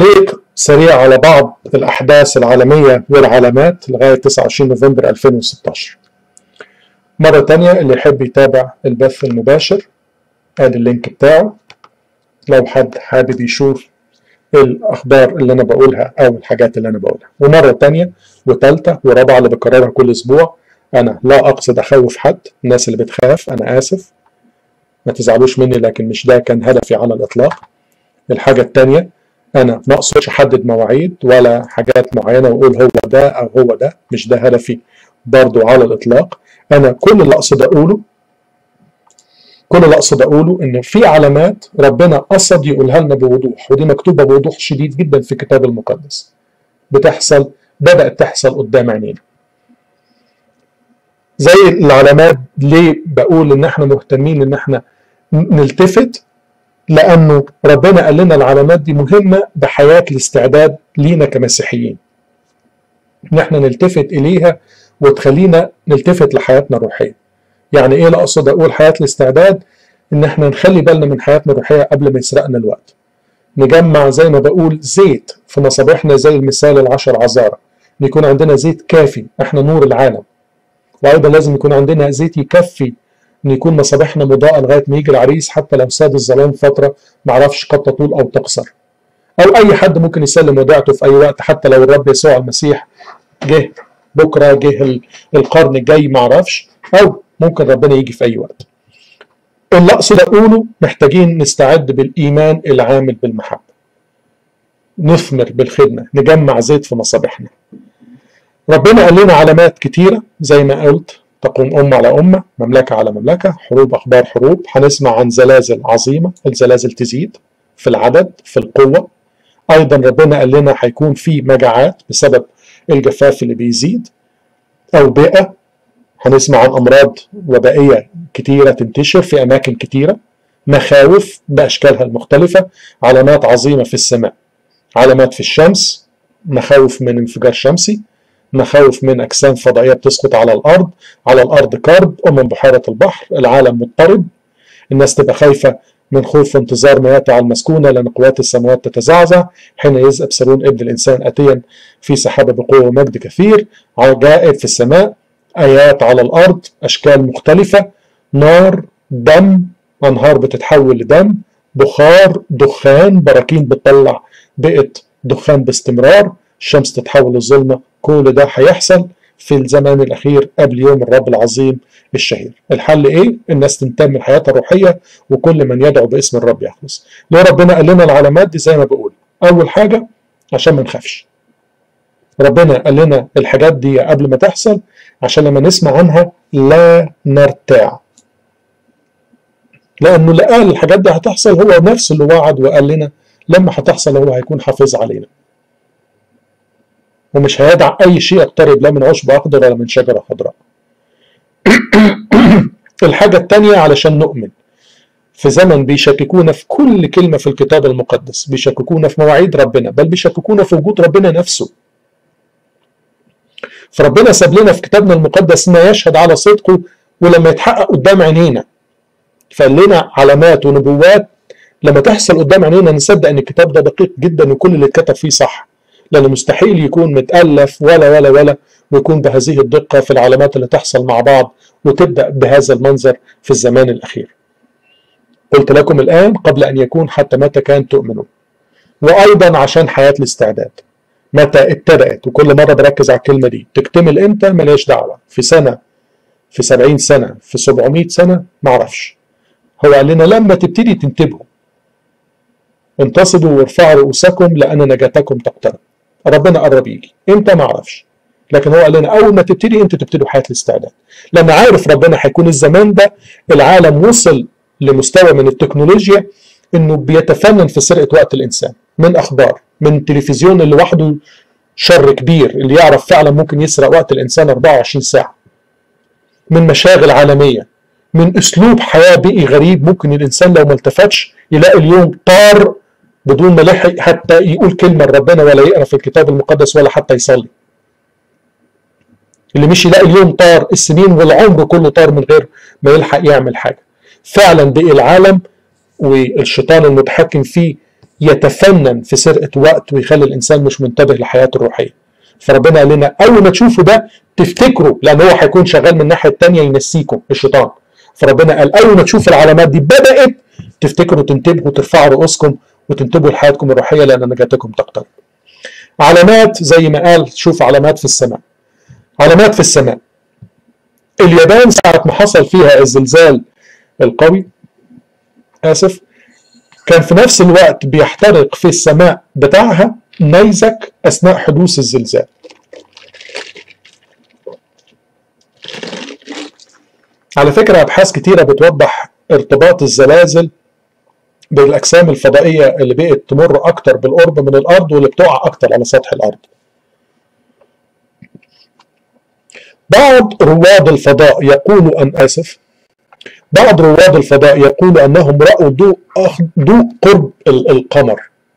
تعليق سريع على بعض الأحداث العالمية والعلامات لغاية 29 نوفمبر 2016 مرة تانية اللي يحب يتابع البث المباشر ادي اللينك بتاعه لو حد حابب يشوف الأخبار اللي أنا بقولها أو الحاجات اللي أنا بقولها ومرة تانية وتالتة ورابعة اللي بكررها كل أسبوع أنا لا أقصد أخوف حد الناس اللي بتخاف أنا آسف ما تزعلوش مني لكن مش ده كان هدفي على الإطلاق الحاجة التانية أنا ما أقصدش أحدد مواعيد ولا حاجات معينة وأقول هو ده أو هو ده مش ده هدفي برضو على الإطلاق أنا كل اللي أقصد أقوله كل اللي أقصد أقوله إن في علامات ربنا قصد يقولها لنا بوضوح ودي مكتوبة بوضوح شديد جدا في الكتاب المقدس بتحصل بدأت تحصل قدام عينينا زي العلامات ليه بقول ان احنا مهتمين ان احنا نلتفت لانه ربنا قال لنا العلامات دي مهمه بحياه الاستعداد لينا كمسيحيين ان احنا نلتفت اليها وتخلينا نلتفت لحياتنا الروحيه يعني ايه لا اقصد اقول حياه الاستعداد ان احنا نخلي بالنا من حياتنا الروحيه قبل ما يسرقنا الوقت نجمع زي ما بقول زيت في مصابيحنا زي المثال العشر عذارى ان يكون عندنا زيت كافي احنا نور العالم وايضا لازم يكون عندنا زيت يكفي ان يكون مصابيحنا مضاءه لغايه ما يجي العريس حتى لو ساد الظلام فتره ما عرفش قد تطول او تقصر او اي حد ممكن يسلم وديعته في اي وقت حتى لو الرب يسوع المسيح جه بكره جه القرن الجاي ما عرفش او ممكن ربنا يجي في اي وقت اللي اقصد اقوله محتاجين نستعد بالايمان العامل بالمحبه نثمر بالخدمه نجمع زيت في مصابيحنا ربنا قال لنا علامات كتيرة زي ما قلت تقوم أمة على أمة مملكة على مملكة حروب أخبار حروب هنسمع عن زلازل عظيمة الزلازل تزيد في العدد في القوة أيضا ربنا قال لنا هيكون في مجاعات بسبب الجفاف اللي بيزيد أو بيئة هنسمع عن أمراض وبائية كتيرة تنتشر في أماكن كتيرة مخاوف بأشكالها المختلفة علامات عظيمة في السماء علامات في الشمس مخاوف من انفجار شمسي مخاوف من أجسام فضائية بتسقط على الأرض على الأرض كرب أمم بحيرة البحر العالم مضطرب الناس تبقى خايفة من خوف وانتظار ما يأتي على المسكونة لأن قوات السماوات تتزعزع حين يذهب سرون ابن الإنسان أتيا في سحابة بقوة ومجد كثير عجائب في السماء آيات على الأرض أشكال مختلفة نار دم أنهار بتتحول لدم بخار دخان براكين بتطلع بقة دخان باستمرار الشمس تتحول للظلمة كل ده هيحصل في الزمان الأخير قبل يوم الرب العظيم الشهير الحل إيه؟ الناس تنتمي لحياتها الروحية وكل من يدعو باسم الرب يخلص ليه ربنا قال لنا العلامات دي زي ما بقول أول حاجة عشان ما نخافش ربنا قال لنا الحاجات دي قبل ما تحصل عشان لما نسمع عنها لا نرتاع لأنه اللي قال الحاجات دي هتحصل هو نفسه اللي وعد وقال لنا لما هتحصل هو هيكون حافظ علينا ومش هيدع أي شيء يقترب لا من عشب أخضر ولا من شجرة خضراء الحاجة التانية علشان نؤمن في زمن بيشككونا في كل كلمة في الكتاب المقدس بيشككونا في مواعيد ربنا بل بيشككونا في وجود ربنا نفسه فربنا ساب لنا في كتابنا المقدس ما يشهد على صدقه ولما يتحقق قدام عينينا فقال لنا علامات ونبوات لما تحصل قدام عينينا نصدق ان الكتاب ده دقيق جدا وكل اللي اتكتب فيه صح لأنه مستحيل يكون متألف ولا ولا ولا ويكون بهذه الدقة في العلامات اللي تحصل مع بعض وتبدأ بهذا المنظر في الزمان الأخير قلت لكم الآن قبل أن يكون حتى متى كان تؤمنون وأيضا عشان حياة الاستعداد متى ابتدأت وكل مرة بركز على الكلمة دي تكتمل إمتى ملياش دعوة في سنة في سبعين سنة في سبعمائة سنة معرفش هو قال لنا لما تبتدي تنتبهوا انتصبوا وارفعوا رؤوسكم لأن نجاتكم تقترب ربنا قرب يجي امتى ما اعرفش لكن هو قال لنا اول ما تبتدي انتوا تبتدوا حياه الاستعداد لان عارف ربنا هيكون الزمان ده العالم وصل لمستوى من التكنولوجيا انه بيتفنن في سرقه وقت الانسان من اخبار من التلفزيون اللي وحده شر كبير اللي يعرف فعلا ممكن يسرق وقت الانسان 24 ساعه من مشاغل عالميه من اسلوب حياه بيئي غريب ممكن الانسان لو ما التفتش يلاقي اليوم طار بدون ما لحق حتى يقول كلمة لربنا ولا يقرأ في الكتاب المقدس ولا حتى يصلي اللي مش يلاقي اليوم طار السنين والعمر كله طار من غير ما يلحق يعمل حاجة فعلا بقي العالم والشيطان المتحكم فيه يتفنن في سرقة وقت ويخلي الإنسان مش منتبه لحياته الروحية فربنا قال لنا أول ما تشوفوا ده تفتكروا لأن هو هيكون شغال من الناحية التانية ينسيكم الشيطان فربنا قال أول ما تشوفوا العلامات دي بدأت تفتكروا تنتبهوا ترفعوا رؤوسكم وتنتبهوا لحياتكم الروحية لأن نجاتكم تقترب علامات زي ما قال شوف علامات في السماء علامات في السماء اليابان ساعة ما حصل فيها الزلزال القوي آسف كان في نفس الوقت بيحترق في السماء بتاعها نيزك أثناء حدوث الزلزال على فكرة أبحاث كتيرة بتوضح ارتباط الزلازل بالأجسام الفضائية اللي بقت تمر أكتر بالقرب من الأرض واللي بتقع أكتر على سطح الأرض بعض رواد الفضاء يقولوا أن آسف بعض رواد الفضاء يقولوا أنهم رأوا ضوء ضوء قرب القمر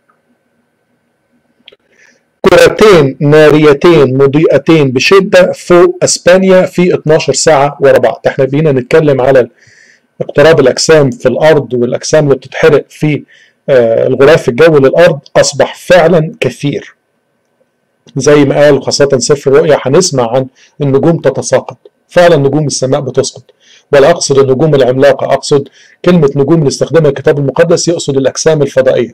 كرتين ناريتين مضيئتين بشدة فوق أسبانيا في 12 ساعة ورا بعض احنا بينا نتكلم على اقتراب الأجسام في الأرض والأجسام اللي بتتحرق في الغلاف الجوي للأرض أصبح فعلا كثير زي ما قال خاصة سفر الرؤيا هنسمع عن النجوم تتساقط فعلا نجوم السماء بتسقط ولا أقصد النجوم العملاقة أقصد كلمة نجوم اللي استخدمها الكتاب المقدس يقصد الأجسام الفضائية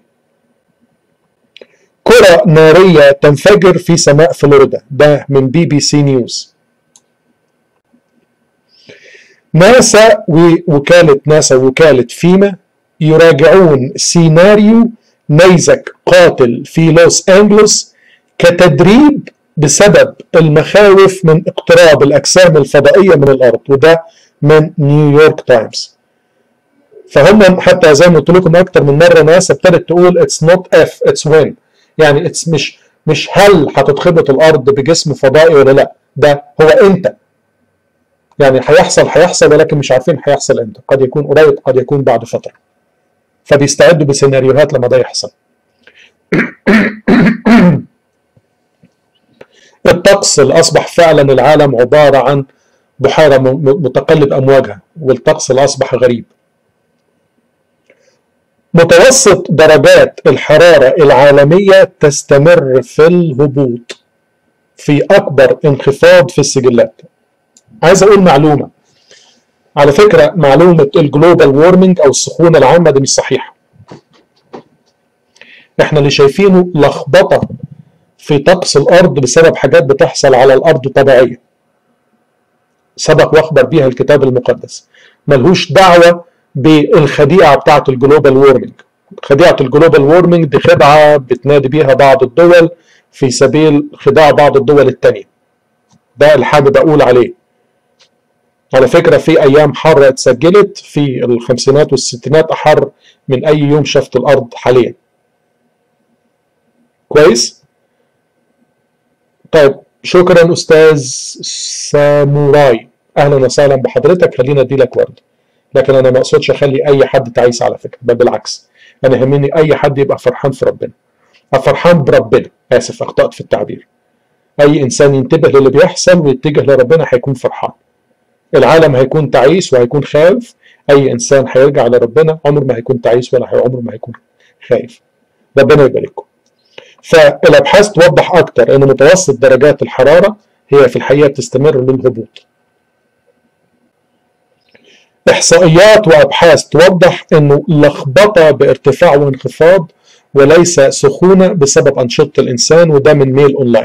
كرة نارية تنفجر في سماء فلوريدا ده من بي بي سي نيوز ناسا ووكالة ناسا ووكالة فيما يراجعون سيناريو نيزك قاتل في لوس أنجلوس كتدريب بسبب المخاوف من اقتراب الأجسام الفضائية من الأرض وده من نيويورك تايمز فهم حتى زي ما قلت لكم اكتر من مره ناسا ابتدت تقول اتس نوت اف اتس وين يعني اتس مش مش هل هتتخبط الارض بجسم فضائي ولا لا ده هو انت يعني هيحصل هيحصل ولكن مش عارفين هيحصل امتى قد يكون قريب قد يكون بعد فتره فبيستعدوا بسيناريوهات لما ده يحصل الطقس اللي اصبح فعلا العالم عباره عن بحيره متقلب امواجها والطقس اللي اصبح غريب متوسط درجات الحراره العالميه تستمر في الهبوط في اكبر انخفاض في السجلات عايز اقول معلومه على فكره معلومه الجلوبال وورمنج او السخونه العامه دي مش صحيحه احنا اللي شايفينه لخبطه في طقس الارض بسبب حاجات بتحصل على الارض طبيعيه سبق واخبر بيها الكتاب المقدس ملهوش دعوه بالخديعه بتاعه الجلوبال وورمنج خديعه الجلوبال وورمنج دي خدعه بتنادي بيها بعض الدول في سبيل خداع بعض الدول التانية ده اللي حابب اقول عليه على فكره في ايام حاره اتسجلت في الخمسينات والستينات احر من اي يوم شفت الارض حاليا كويس طيب شكرا استاذ ساموراي اهلا وسهلا بحضرتك خلينا ادي لك ورد لكن انا ما اقصدش اخلي اي حد تعيس على فكره بل بالعكس انا يهمني اي حد يبقى فرحان في ربنا فرحان بربنا اسف اخطات في التعبير اي انسان ينتبه للي بيحصل ويتجه لربنا هيكون فرحان العالم هيكون تعيس وهيكون خايف اي انسان هيرجع لربنا عمره ما هيكون تعيس ولا عمره ما هيكون خايف ربنا يبارككم فالابحاث توضح اكتر ان متوسط درجات الحراره هي في الحقيقه تستمر للهبوط احصائيات وابحاث توضح انه لخبطه بارتفاع وانخفاض وليس سخونه بسبب انشطه الانسان وده من ميل اونلاين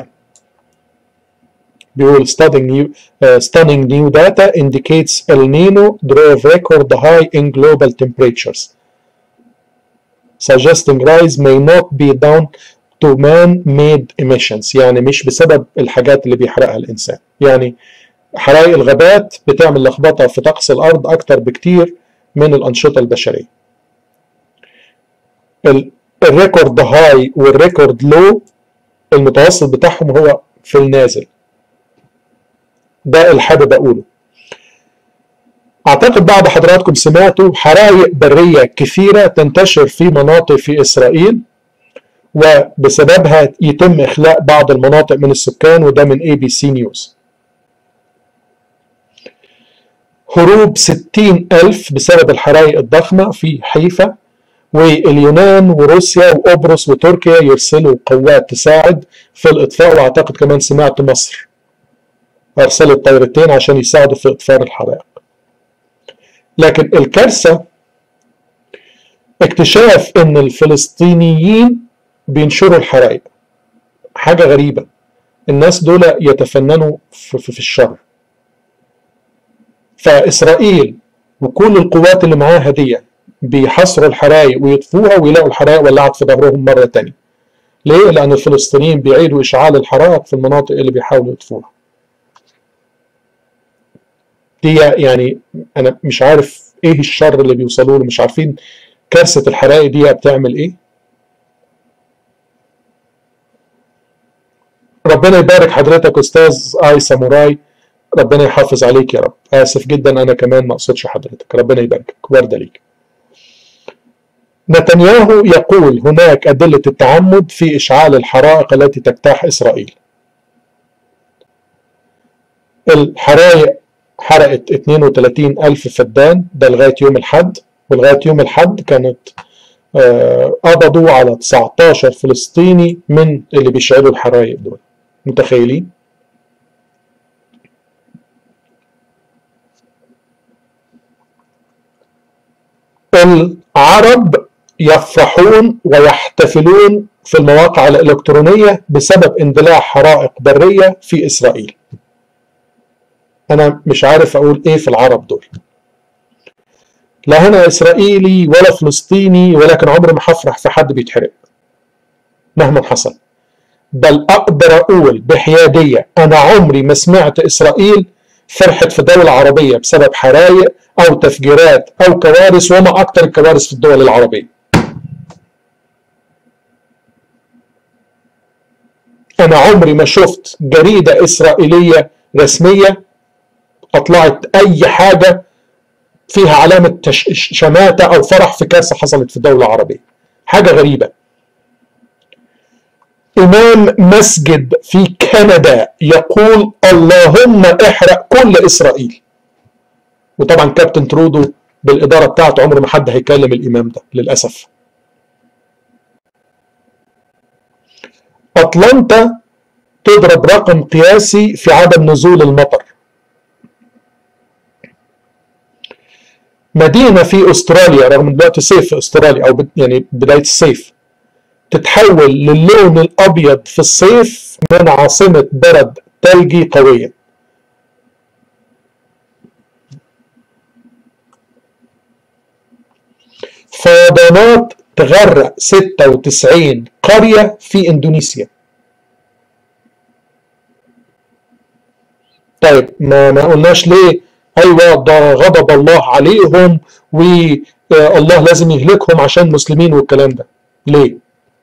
بيقول stunning new, uh, stunning new data indicates El Nino drove record high in global temperatures suggesting rise may not be down to man-made emissions يعني مش بسبب الحاجات اللي بيحرقها الإنسان يعني حرائق الغابات بتعمل لخبطة في طقس الأرض أكتر بكتير من الأنشطة البشرية الريكورد هاي والريكورد لو المتوسط بتاعهم هو في النازل ده اللي حابب أقوله أعتقد بعض حضراتكم سمعتوا حرائق برية كثيرة تنتشر في مناطق في إسرائيل وبسببها يتم إخلاء بعض المناطق من السكان وده من اي بي سي نيوز هروب 60 ألف بسبب الحرائق الضخمة في حيفا واليونان وروسيا وقبرص وتركيا يرسلوا قوات تساعد في الاطفاء واعتقد كمان سمعت مصر ارسلت طيرتين عشان يساعدوا في اطفاء الحرائق لكن الكارثه اكتشاف ان الفلسطينيين بينشروا الحرائق حاجه غريبه الناس دول يتفننوا في, في الشر فاسرائيل وكل القوات اللي معاها دي بيحصروا الحرايق ويطفوها ويلاقوا الحرائق ولعت في ظهرهم مره تانية ليه؟ لان الفلسطينيين بيعيدوا اشعال الحرائق في المناطق اللي بيحاولوا يطفوها دي يعني انا مش عارف ايه الشر اللي بيوصلوا له مش عارفين كارثه الحرائق دي بتعمل ايه ربنا يبارك حضرتك استاذ اي ساموراي ربنا يحافظ عليك يا رب اسف جدا انا كمان ما اقصدش حضرتك ربنا يباركك ورده ليك نتنياهو يقول هناك أدلة التعمد في إشعال الحرائق التي تجتاح إسرائيل الحرائق حرقت 32 ألف فدان ده لغاية يوم الحد ولغاية يوم الحد كانت قبضوا على 19 فلسطيني من اللي بيشعلوا الحرائق دول متخيلين؟ العرب يفرحون ويحتفلون في المواقع الإلكترونية بسبب اندلاع حرائق برية في إسرائيل أنا مش عارف أقول إيه في العرب دول لا أنا إسرائيلي ولا فلسطيني ولكن عمري ما هفرح في حد بيتحرق مهما حصل بل أقدر أقول بحيادية أنا عمري ما سمعت إسرائيل فرحت في دولة عربية بسبب حرايق أو تفجيرات أو كوارث وما أكثر الكوارث في الدول العربية أنا عمري ما شفت جريدة إسرائيلية رسمية أطلعت أي حاجة فيها علامة شماتة أو فرح في كارثة حصلت في دولة عربية حاجة غريبة إمام مسجد في كندا يقول اللهم احرق كل إسرائيل وطبعا كابتن ترودو بالإدارة بتاعته عمر ما حد هيكلم الإمام ده للأسف أتلانتا تضرب رقم قياسي في عدم نزول المطر مدينة في أستراليا رغم دلوقتي صيف في أستراليا أو يعني بداية الصيف تتحول للون الأبيض في الصيف من عاصمة برد ثلجي قوية فيضانات تغرق 96 قرية في إندونيسيا طيب ما ما قلناش ليه ايوه ده غضب الله عليهم والله لازم يهلكهم عشان مسلمين والكلام ده ليه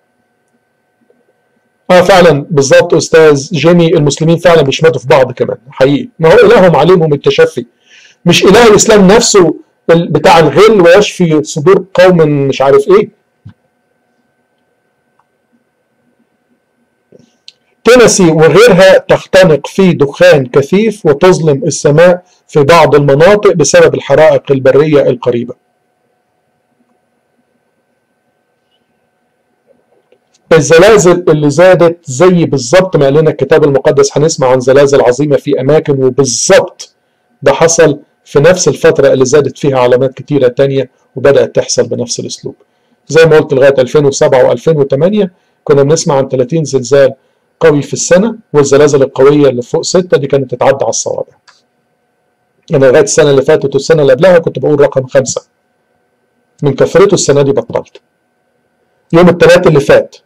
اه فعلا بالظبط استاذ جيمي المسلمين فعلا بيشمتوا في بعض كمان حقيقي ما هو الههم عليهم التشفي مش اله الاسلام نفسه بتاع الغل ويشفي صدور قوم مش عارف ايه تينيسي وغيرها تختنق في دخان كثيف وتظلم السماء في بعض المناطق بسبب الحرائق البرية القريبة الزلازل اللي زادت زي بالظبط ما قال لنا الكتاب المقدس هنسمع عن زلازل عظيمة في أماكن وبالظبط ده حصل في نفس الفترة اللي زادت فيها علامات كتيرة تانية وبدأت تحصل بنفس الأسلوب زي ما قلت لغاية 2007 و2008 كنا بنسمع عن 30 زلزال قوي في السنة والزلازل القوية اللي فوق ستة دي كانت تتعدى على الصوابع أنا لغاية السنة اللي فاتت والسنة اللي قبلها كنت بقول رقم خمسة من كثرته السنة دي بطلت يوم الثلاث اللي فات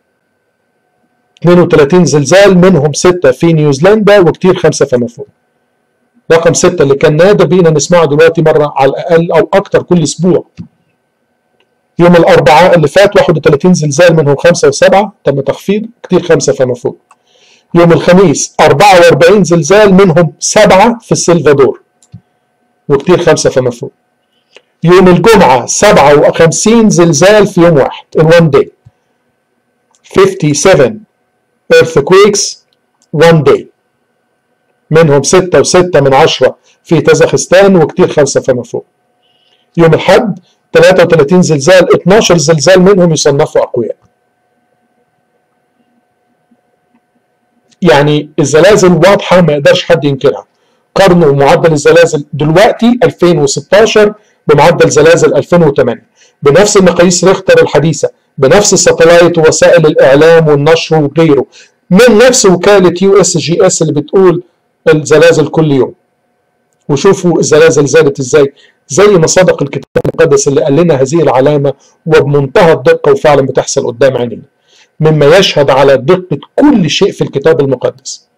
32 زلزال منهم ستة في نيوزيلندا وكتير خمسة فما فوق رقم ستة اللي كان نادر بينا نسمعه دلوقتي مرة على الأقل أو أكتر كل أسبوع يوم الأربعاء اللي فات 31 زلزال منهم خمسة وسبعة تم تخفيض كتير خمسة فما فوق يوم الخميس 44 زلزال منهم سبعة في السلفادور وكتير خمسة فما فوق يوم الجمعة 57 زلزال في يوم واحد in one day 57 earthquakes one day منهم ستة وستة من عشرة في تزخستان وكتير خمسة فما فوق يوم الحد 33 زلزال 12 زلزال منهم يصنفوا اقوياء يعني الزلازل واضحه ما يقدرش حد ينكرها قارنوا معدل الزلازل دلوقتي 2016 بمعدل زلازل 2008 بنفس المقاييس ريختر الحديثه بنفس الساتلايت ووسائل الاعلام والنشر وغيره من نفس وكاله يو اس جي اس اللي بتقول الزلازل كل يوم وشوفوا الزلازل زادت ازاي زي ما صدق الكتاب المقدس اللي قال لنا هذه العلامه وبمنتهى الدقه وفعلا بتحصل قدام عينينا مما يشهد على دقه كل شيء في الكتاب المقدس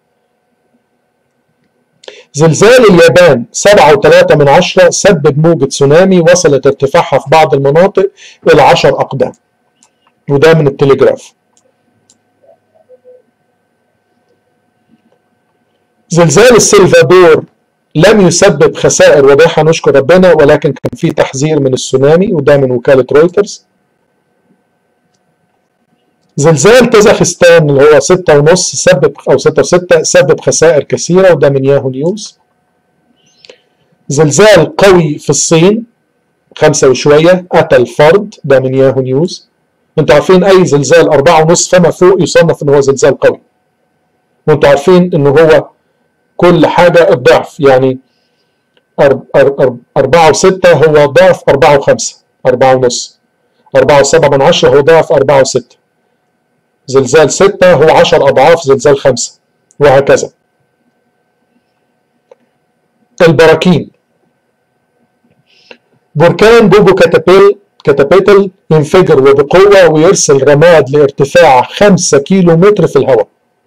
زلزال اليابان 7.3 من عشرة سبب موجة تسونامي وصلت ارتفاعها في بعض المناطق إلى 10 أقدام وده من التليجراف زلزال السلفادور لم يسبب خسائر واضحة نشكر ربنا ولكن كان في تحذير من السونامي وده من وكالة رويترز زلزال كازاخستان اللي هو ستة ونص سبب أو ستة وستة سبب خسائر كثيرة وده من ياهو نيوز زلزال قوي في الصين خمسة وشوية قتل فرد ده من ياهو نيوز انتوا عارفين أي زلزال أربعة ونص فما فوق يصنف إن هو زلزال قوي وانتوا عارفين إن هو كل حاجة الضعف يعني أربعة وستة هو ضعف أربعة وخمسة أربعة ونص أربعة وسبعة من عشرة هو ضعف أربعة وستة زلزال ستة هو عشر أضعاف زلزال خمسة وهكذا البراكين بركان بوبو كاتابيل كاتابيتل ينفجر وبقوة ويرسل رماد لارتفاع خمسة كيلو متر في الهواء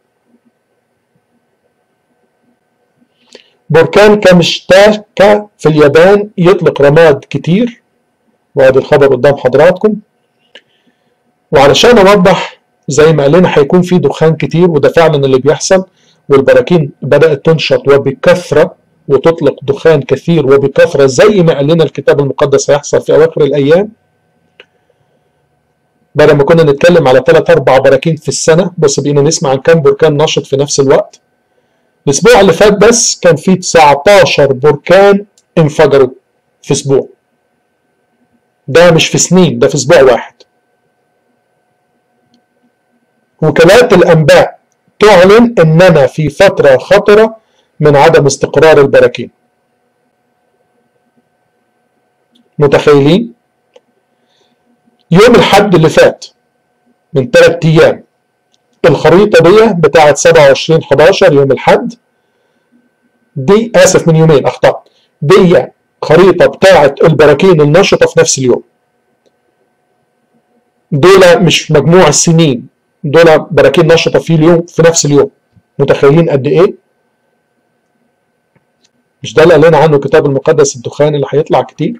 بركان كامشتاكا في اليابان يطلق رماد كتير وادي الخبر قدام حضراتكم وعلشان اوضح زي ما قال لنا هيكون في دخان كتير وده فعلا اللي بيحصل والبراكين بدات تنشط وبكثره وتطلق دخان كثير وبكثره زي ما قال لنا الكتاب المقدس هيحصل في اواخر الايام بدل ما كنا نتكلم على ثلاث اربع براكين في السنه بس بقينا نسمع عن كام بركان نشط في نفس الوقت الاسبوع اللي فات بس كان في 19 بركان انفجروا في اسبوع ده مش في سنين ده في اسبوع واحد وكالات الانباء تعلن اننا في فتره خطره من عدم استقرار البراكين متخيلين يوم الحد اللي فات من ثلاث ايام الخريطه دي بتاعه 27 11 يوم الحد دي اسف من يومين اخطات دي خريطه بتاعه البراكين النشطه في نفس اليوم دول مش مجموع السنين دول براكين نشطه في اليوم في نفس اليوم متخيلين قد ايه مش ده اللي قال لنا عنه الكتاب المقدس الدخان اللي هيطلع كتير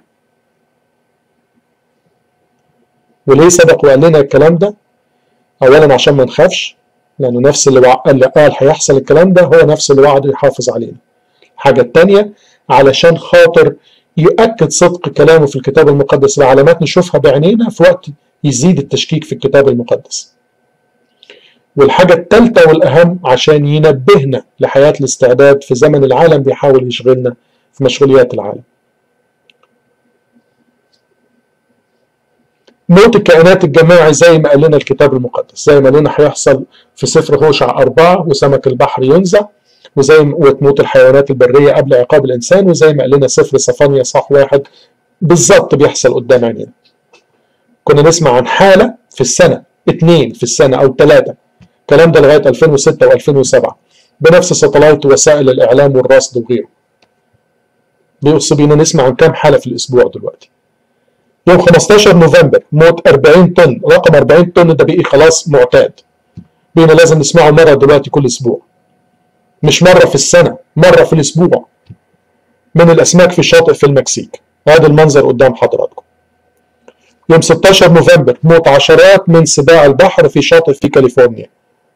وليه سبق وقال لنا الكلام ده اولا عشان ما نخافش لانه نفس اللي, وع... اللي قال هيحصل الكلام ده هو نفس اللي وعد يحافظ علينا الحاجه الثانيه علشان خاطر يؤكد صدق كلامه في الكتاب المقدس بعلامات نشوفها بعينينا في وقت يزيد التشكيك في الكتاب المقدس والحاجة الثالثة والأهم عشان ينبهنا لحياة الاستعداد في زمن العالم بيحاول يشغلنا في مشغوليات العالم موت الكائنات الجماعي زي ما قال لنا الكتاب المقدس زي ما قال لنا هيحصل في سفر هوشع أربعة وسمك البحر ينزع وزي وتموت الحيوانات البرية قبل عقاب الإنسان وزي ما قال لنا سفر صفانيا صح واحد بالظبط بيحصل قدام عينينا كنا نسمع عن حالة في السنة اثنين في السنة أو ثلاثة الكلام ده لغاية 2006 و2007 بنفس ساتلايت وسائل الإعلام والرصد وغيره بيقص بينا نسمع عن كام حالة في الأسبوع دلوقتي يوم 15 نوفمبر موت 40 طن رقم 40 طن ده بقي خلاص معتاد بينا لازم نسمعه مرة دلوقتي كل أسبوع مش مرة في السنة مرة في الأسبوع من الأسماك في الشاطئ في المكسيك هذا المنظر قدام حضراتكم يوم 16 نوفمبر موت عشرات من سباع البحر في شاطئ في كاليفورنيا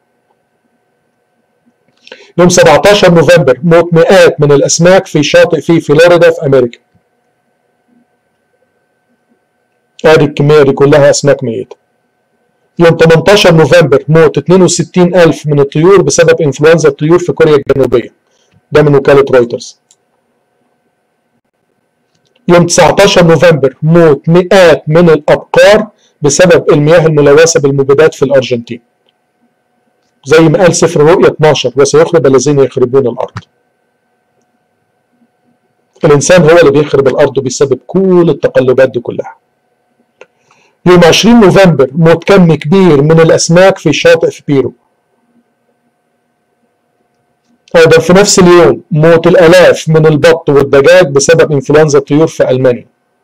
يوم 17 نوفمبر موت مئات من الأسماك في شاطئ في فلوريدا في أمريكا ادي الكمية دي كلها أسماك ميتة يوم 18 نوفمبر موت 62 ألف من الطيور بسبب إنفلونزا الطيور في كوريا الجنوبية ده من وكالة رويترز يوم 19 نوفمبر موت مئات من الأبقار بسبب المياه الملوثة بالمبيدات في الأرجنتين زي ما قال سفر الرؤيا 12 وسيخرب الذين يخربون الأرض الإنسان هو اللي بيخرب الأرض وبيسبب كل التقلبات دي كلها يوم 20 نوفمبر موت كم كبير من الأسماك في شاطئ في بيرو أيضا في نفس اليوم موت الآلاف من البط والدجاج بسبب إنفلونزا الطيور في ألمانيا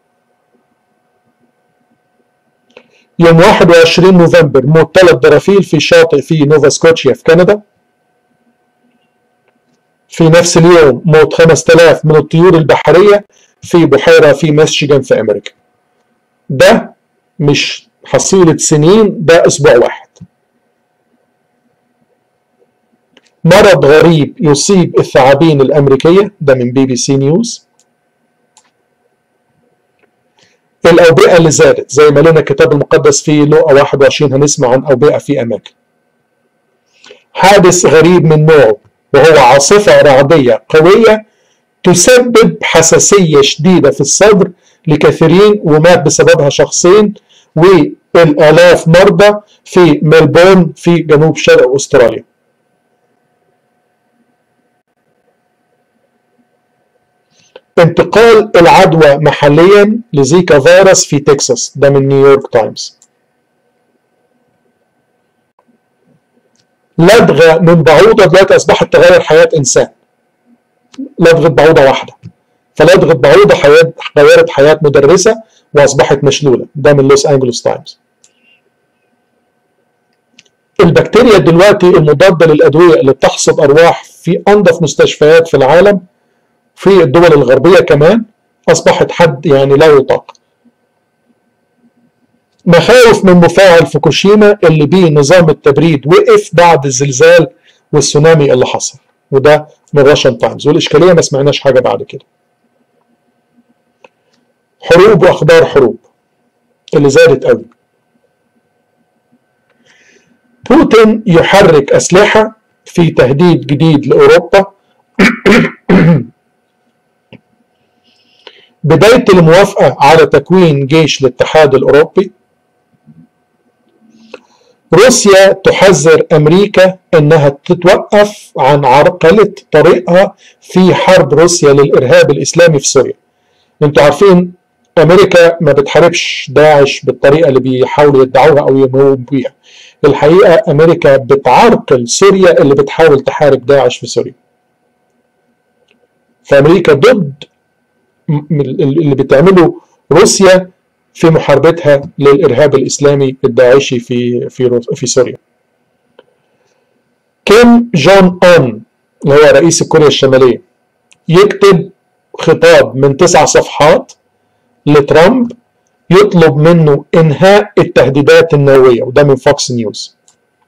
يوم 21 نوفمبر موت ثلاث درافيل في شاطئ في نوفا سكوتشيا في كندا في نفس اليوم موت 5000 من الطيور البحرية في بحيرة في ميشيغان في أمريكا ده مش حصيلة سنين ده أسبوع واحد مرض غريب يصيب الثعابين الأمريكية ده من بي بي سي نيوز الأوبئة اللي زادت زي ما لنا الكتاب المقدس في لوقا 21 هنسمع عن أوبئة في أماكن حادث غريب من نوعه وهو عاصفة رعدية قوية تسبب حساسية شديدة في الصدر لكثيرين ومات بسببها شخصين والآلاف مرضى في ملبورن في جنوب شرق أستراليا انتقال العدوى محليا لزيكا فيروس في تكساس ده من نيويورك تايمز لدغة من بعوضة دلوقتي أصبحت تغير حياة إنسان لدغة بعوضة واحدة فلدغة بعوضة حياة غيرت حياة مدرسة وأصبحت مشلولة ده من لوس أنجلوس تايمز البكتيريا دلوقتي المضادة للأدوية اللي بتحصد أرواح في أنظف مستشفيات في العالم في الدول الغربية كمان أصبحت حد يعني لا يطاق مخاوف من مفاعل فوكوشيما اللي بيه نظام التبريد وقف بعد الزلزال والسونامي اللي حصل وده من راشن تايمز والإشكالية ما سمعناش حاجة بعد كده حروب وأخبار حروب اللي زادت قوي بوتين يحرك أسلحة في تهديد جديد لأوروبا بداية الموافقة على تكوين جيش الاتحاد الأوروبي روسيا تحذر أمريكا أنها تتوقف عن عرقلة طريقها في حرب روسيا للإرهاب الإسلامي في سوريا انتوا عارفين أمريكا ما بتحاربش داعش بالطريقة اللي بيحاولوا يدعوها أو ينهوا بيها الحقيقة أمريكا بتعرقل سوريا اللي بتحاول تحارب داعش في سوريا فأمريكا ضد اللي بتعمله روسيا في محاربتها للإرهاب الإسلامي الداعشي في في في سوريا. كيم جون أون اللي هو رئيس كوريا الشمالية يكتب خطاب من تسع صفحات لترامب يطلب منه إنهاء التهديدات النووية وده من فوكس نيوز.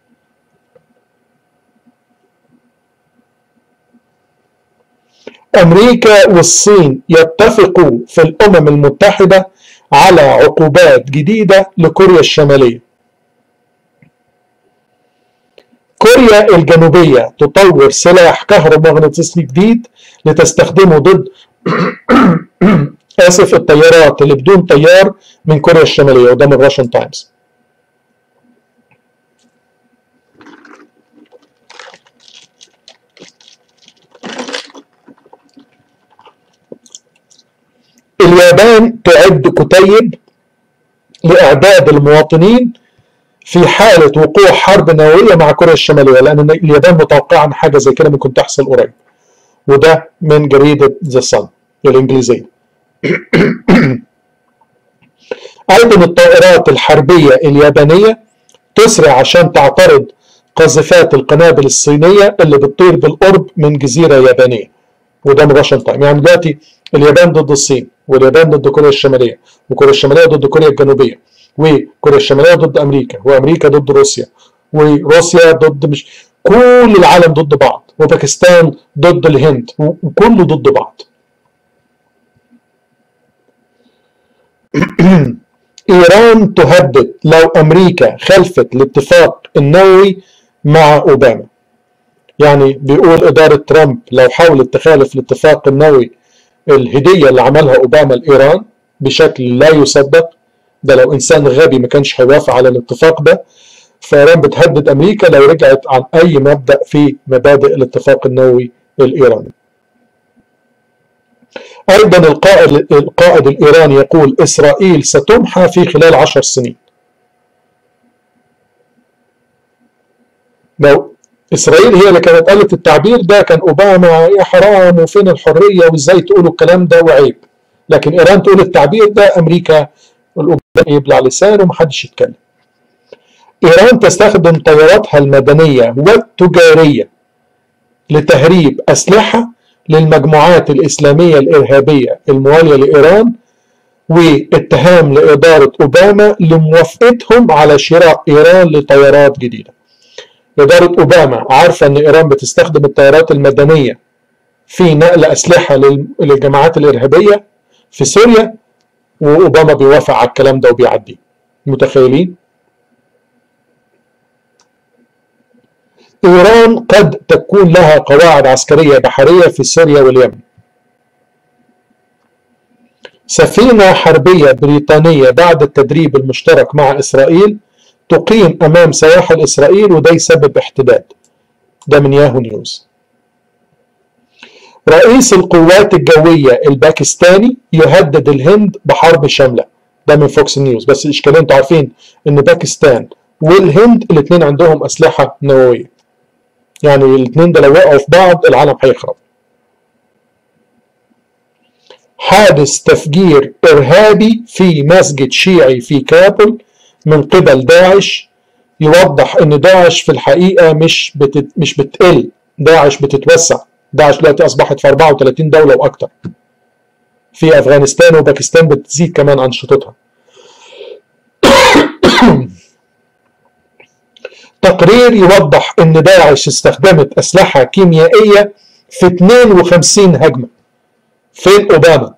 أمريكا والصين يتفقوا في الأمم المتحدة على عقوبات جديدة لكوريا الشمالية كوريا الجنوبية تطور سلاح كهرومغناطيسي جديد لتستخدمه ضد آسف الطيارات اللي بدون طيار من كوريا الشمالية وده من راشن تايمز اليابان تعد كتيب لإعداد المواطنين في حالة وقوع حرب نووية مع كوريا الشمالية لأن اليابان متوقعة أن حاجة زي كده ممكن تحصل قريب وده من جريدة ذا صن الإنجليزية أيضا الطائرات الحربية اليابانية تسرع عشان تعترض قاذفات القنابل الصينية اللي بتطير بالقرب من جزيرة يابانية وده من راشن تايم يعني دلوقتي اليابان ضد الصين واليابان ضد كوريا الشماليه وكوريا الشماليه ضد كوريا الجنوبيه وكوريا الشماليه ضد امريكا وامريكا ضد روسيا وروسيا ضد مش كل العالم ضد بعض وباكستان ضد الهند وكله ضد بعض ايران تهدد لو امريكا خلفت الاتفاق النووي مع اوباما يعني بيقول اداره ترامب لو حاولت تخالف الاتفاق النووي الهدية اللي عملها أوباما لإيران بشكل لا يصدق ده لو إنسان غبي ما كانش هيوافق على الاتفاق ده فإيران بتهدد أمريكا لو رجعت عن أي مبدأ في مبادئ الاتفاق النووي الإيراني أيضا القائد, القائد الإيراني يقول إسرائيل ستمحى في خلال عشر سنين لو إسرائيل هي اللي كانت قالت التعبير ده كان أوباما يا حرام وفين الحرية وإزاي تقولوا الكلام ده وعيب لكن إيران تقول التعبير ده أمريكا الأوباما يبلع لسانه ومحدش يتكلم إيران تستخدم طياراتها المدنية والتجارية لتهريب أسلحة للمجموعات الإسلامية الإرهابية الموالية لإيران واتهام لإدارة أوباما لموافقتهم على شراء إيران لطيارات جديدة إدارة أوباما عارفة أن إيران بتستخدم الطيارات المدنية في نقل أسلحة للجماعات الإرهابية في سوريا وأوباما بيوافق على الكلام ده وبيعديه متخيلين؟ إيران قد تكون لها قواعد عسكرية بحرية في سوريا واليمن سفينة حربية بريطانية بعد التدريب المشترك مع إسرائيل تقيم أمام سواحل إسرائيل وده يسبب احتداد ده من ياهو نيوز رئيس القوات الجوية الباكستاني يهدد الهند بحرب شاملة ده من فوكس نيوز بس الإشكالية انتوا عارفين إن باكستان والهند الاثنين عندهم أسلحة نووية يعني الاثنين ده لو وقعوا في بعض العالم هيخرب حادث تفجير إرهابي في مسجد شيعي في كابل من قبل داعش يوضح ان داعش في الحقيقه مش بتت... مش بتقل داعش بتتوسع داعش دلوقتي اصبحت في 34 دوله واكثر في افغانستان وباكستان بتزيد كمان انشطتها تقرير يوضح ان داعش استخدمت اسلحه كيميائيه في 52 هجمه فين اوباما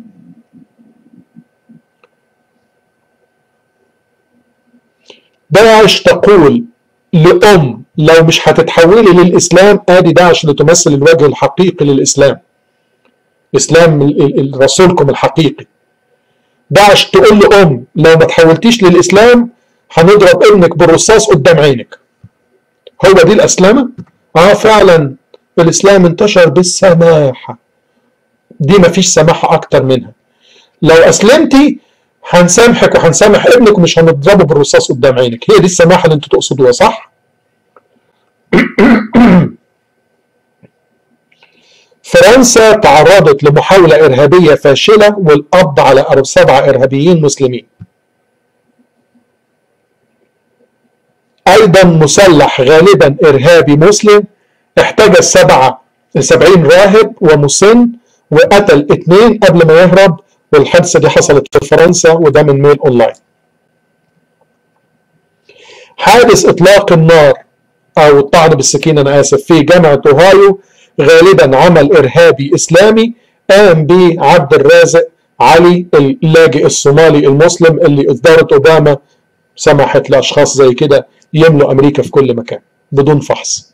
داعش تقول لأم لو مش هتتحولي للإسلام آدي داعش اللي تمثل الوجه الحقيقي للإسلام إسلام رسولكم الحقيقي داعش تقول لأم لو ما تحولتيش للإسلام هنضرب ابنك بالرصاص قدام عينك هو دي الأسلامة؟ آه فعلا الإسلام انتشر بالسماحة دي مفيش سماحة أكتر منها لو أسلمتي هنسامحك وهنسامح ابنك ومش هنضربه بالرصاص قدام عينك هي دي السماحه اللي انتوا تقصدوها صح فرنسا تعرضت لمحاولة إرهابية فاشلة والقبض على سبعة إرهابيين مسلمين أيضا مسلح غالبا إرهابي مسلم احتجز سبعة سبعين راهب ومسن وقتل اثنين قبل ما يهرب والحادثة دي حصلت في فرنسا وده من ميل أونلاين حادث إطلاق النار أو الطعن بالسكين أنا آسف في جامعة أوهايو غالبا عمل إرهابي إسلامي قام به عبد الرازق علي اللاجئ الصومالي المسلم اللي إدارة أوباما سمحت لأشخاص زي كده يملوا أمريكا في كل مكان بدون فحص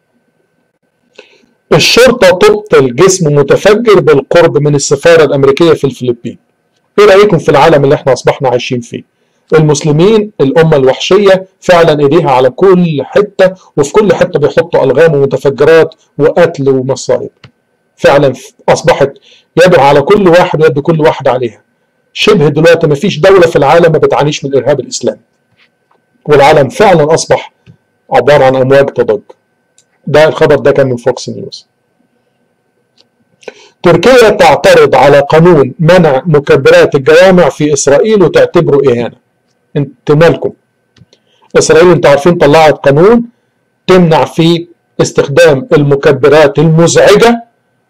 الشرطة تبطل جسم متفجر بالقرب من السفارة الأمريكية في الفلبين إيه رأيكم في العالم اللي احنا أصبحنا عايشين فيه المسلمين الأمة الوحشية فعلا إيديها على كل حتة وفي كل حتة بيحطوا ألغام ومتفجرات وقتل ومصائب فعلا أصبحت يده على كل واحد ويد كل واحد عليها شبه دلوقتي ما فيش دولة في العالم ما بتعانيش من الإرهاب الإسلامي والعالم فعلا أصبح عبارة عن أمواج تضج ده الخبر ده كان من فوكس نيوز تركيا تعترض على قانون منع مكبرات الجوامع في إسرائيل وتعتبره إهانة انت مالكم إسرائيل انتوا عارفين طلعت قانون تمنع فيه استخدام المكبرات المزعجة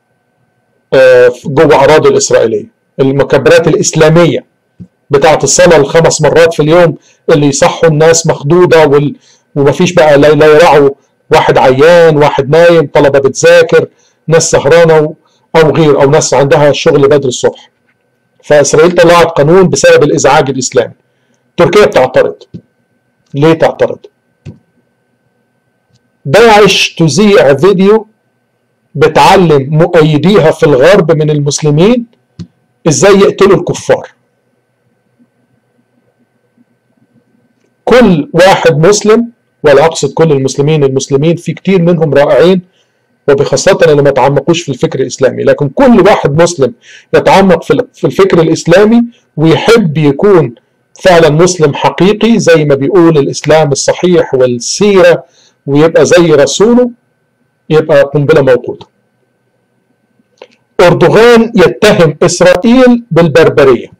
جوه أراضي الإسرائيلية المكبرات الإسلامية بتاعة الصلاة الخمس مرات في اليوم اللي يصحوا الناس مخضوضة وال... ومفيش بقى لا يرعوا واحد عيان واحد نايم طلبة بتذاكر ناس سهرانة أو غير أو ناس عندها شغل بدري الصبح فإسرائيل طلعت قانون بسبب الإزعاج الإسلامي تركيا بتعترض ليه تعترض داعش تذيع فيديو بتعلم مؤيديها في الغرب من المسلمين ازاي يقتلوا الكفار كل واحد مسلم ولا اقصد كل المسلمين المسلمين في كتير منهم رائعين وبخاصة اللي ما تعمقوش في الفكر الإسلامي لكن كل واحد مسلم يتعمق في الفكر الإسلامي ويحب يكون فعلا مسلم حقيقي زي ما بيقول الإسلام الصحيح والسيرة ويبقى زي رسوله يبقى قنبلة موقوتة أردوغان يتهم إسرائيل بالبربرية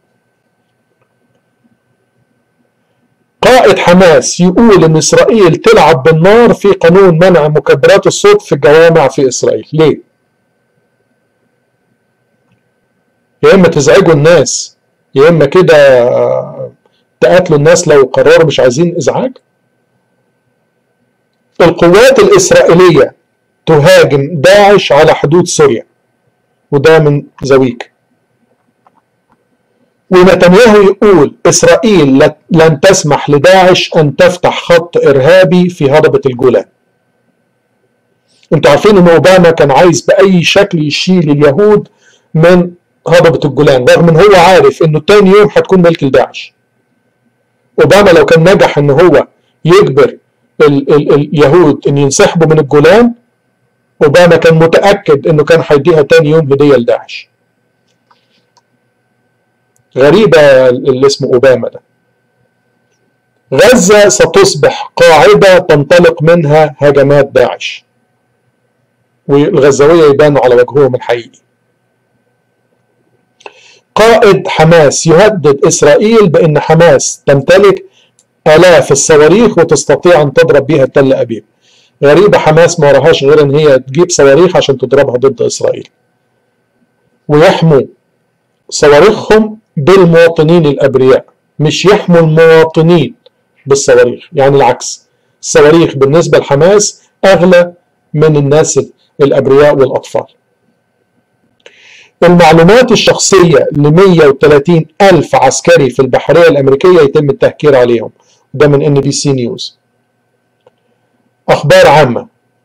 قائد حماس يقول ان اسرائيل تلعب بالنار في قانون منع مكبرات الصوت في الجوامع في اسرائيل ليه يا اما تزعجوا الناس يا اما كده تقاتلوا الناس لو قرروا مش عايزين ازعاج القوات الاسرائيليه تهاجم داعش على حدود سوريا وده من زويك ونتنياهو يقول إسرائيل لن تسمح لداعش أن تفتح خط إرهابي في هضبة الجولان انتوا عارفين ان اوباما كان عايز باي شكل يشيل اليهود من هضبة الجولان رغم ان هو عارف انه تاني يوم هتكون ملك لداعش اوباما لو كان نجح ان هو يجبر ال ال اليهود ان ينسحبوا من الجولان اوباما كان متاكد انه كان هيديها تاني يوم هديه لداعش غريبة اللي اسمه أوباما ده غزة ستصبح قاعدة تنطلق منها هجمات داعش والغزاوية يبانوا على وجههم الحقيقي قائد حماس يهدد إسرائيل بأن حماس تمتلك آلاف الصواريخ وتستطيع أن تضرب بها تل أبيب غريبة حماس ما وراهاش غير أن هي تجيب صواريخ عشان تضربها ضد إسرائيل ويحموا صواريخهم بالمواطنين الابرياء مش يحموا المواطنين بالصواريخ يعني العكس الصواريخ بالنسبه لحماس اغلى من الناس الابرياء والاطفال المعلومات الشخصية ل 130 ألف عسكري في البحرية الأمريكية يتم التهكير عليهم ده من ان بي سي نيوز أخبار عامة